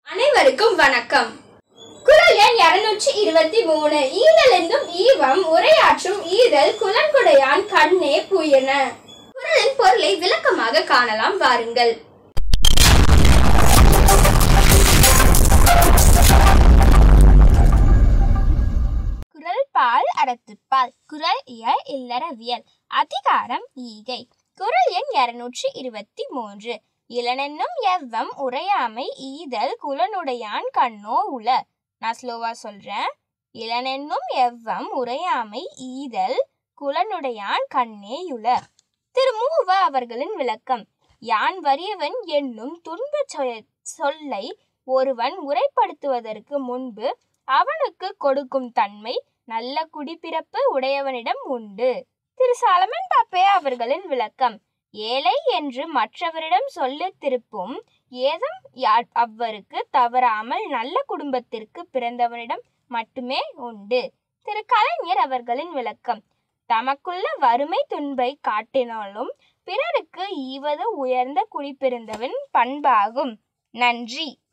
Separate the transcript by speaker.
Speaker 1: அனைவருக்கும் வணக்கம் குரல் எண் இருநூற்றி இருபத்தி மூணு ஈதல் என்னும் ஈவம் உரையாற்றும் ஈதல் குலங்குடையான் கண்ணே புயன குரலின் பொருளை விளக்கமாக காணலாம் வாருங்கள்
Speaker 2: குரல் பால் அறத்துப்பால் குரல் இயல் இல்லறவியல் அதிகாரம் ஈகை குரல் எண் இருநூற்றி இருபத்தி மூன்று இளனென்னும் எவ்வம் உரையாமை ஈதல் குலனுடையான் கண்ணோ உல நான் ஸ்லோவா சொல்றேன் இளனென்னும் எவ்வம் உரையாமை ஈதல் குலனுடையான் கண்ணேயுல திருமூவ அவர்களின் விளக்கம் யான் வறியவன் என்னும் துன்பச் சொ- சொல்லை ஒருவன் உரைப்படுத்துவதற்கு முன்பு அவனுக்கு கொடுக்கும் தன்மை நல்ல குடிப்பிறப்பு உடையவனிடம் உண்டு திரு சாலமன் பாப்பே அவர்களின் விளக்கம் ஏழை என்று மற்றவரிடம் சொல்ல திருப்பும் ஏதும் யா- அவ்வருக்கு தவறாமல் நல்ல குடும்பத்திற்கு பிறந்தவனிடம் மட்டுமே உண்டு திரு கலைஞர் அவர்களின் விளக்கம் தமக்குள்ள வறுமை துன்பை காட்டினாலும் பிறருக்கு ஈவது உயர்ந்த குடிப்பிறந்தவன் பண்பாகும் நன்றி